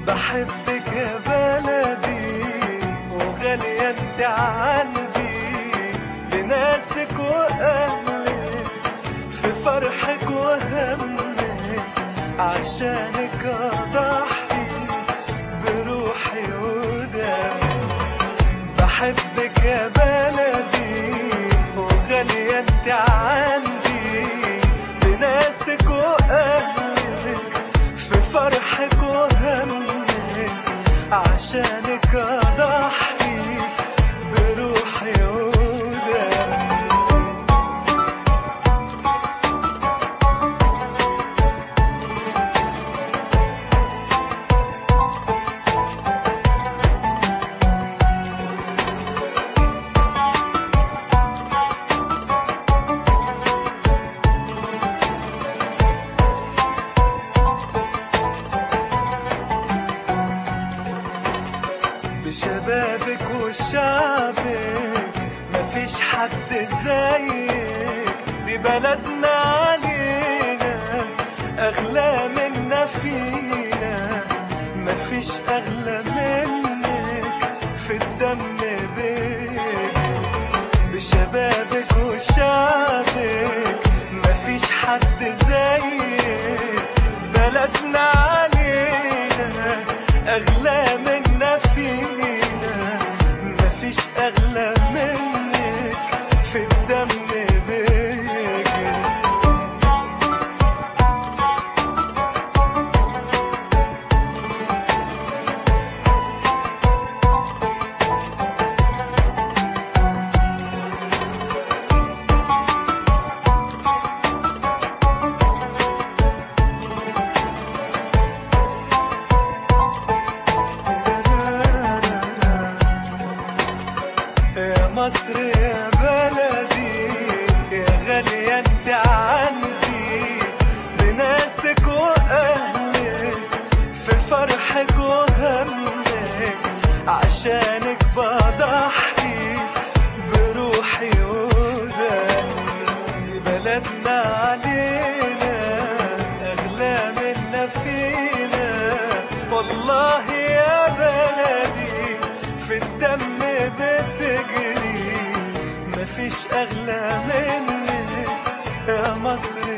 بحبك يا بلدي وغالية انت عندي بناسك واهلك في فرحك وهمك عشانك اضحي بروحي ودمي بحبك يا بلدي وغالية انت عندي بناسك واهلك في فرحك وهمك عشانك اضحي بروحي ودمي بشبابك وشعبك مفيش حد زيك دي بلدنا علينا أغلى منا فينا مفيش أغلى منك في الدم بيك بشبابك وشعبك مفيش حد زيك بلدنا علينا أغلى منا فينا مفيش أغلى منك في الدم بيك يا مصر يا بلدي يا غالية انت عندي بناسك واهلك في فرحك وهمك عشانك بضحي بروحي ودمي دي بلدنا علينا اغلى منا فينا والله يا بلدي في الدم بتجري مفيش اغلى منك يا مصر